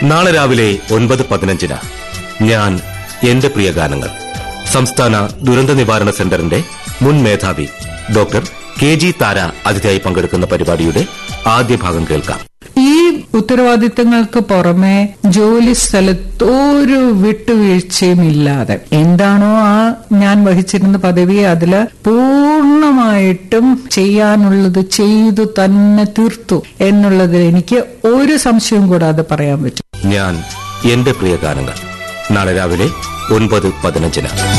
നാളെ രാവിലെ ഒൻപത് പതിനഞ്ചിന് ഞാൻ എന്റെ പ്രിയ ഗാനങ്ങൾ സംസ്ഥാന ദുരന്ത നിവാരണ സെന്ററിന്റെ മുൻ മേധാവി ഡോക്ടർ കെ ജി താര അതിഥിയായി പങ്കെടുക്കുന്ന പരിപാടിയുടെ ആദ്യ ഭാഗം കേൾക്കാം ഈ ഉത്തരവാദിത്തങ്ങൾക്ക് പുറമെ ജോലി സ്ഥലത്ത് ഒരു വിട്ടുവീഴ്ചയും ഇല്ലാതെ എന്താണോ ആ ഞാൻ വഹിച്ചിരുന്ന പദവി അതില് പൂർണ്ണമായിട്ടും ചെയ്യാനുള്ളത് ചെയ്തു തന്നെ തീർത്തു എന്നുള്ളതിൽ എനിക്ക് ഒരു സംശയവും കൂടാതെ പറയാൻ പറ്റും ഞാൻ എന്റെ പ്രിയ ഗാനങ്ങൾ നാളെ രാവിലെ ഒൻപത് പതിനഞ്ചിന്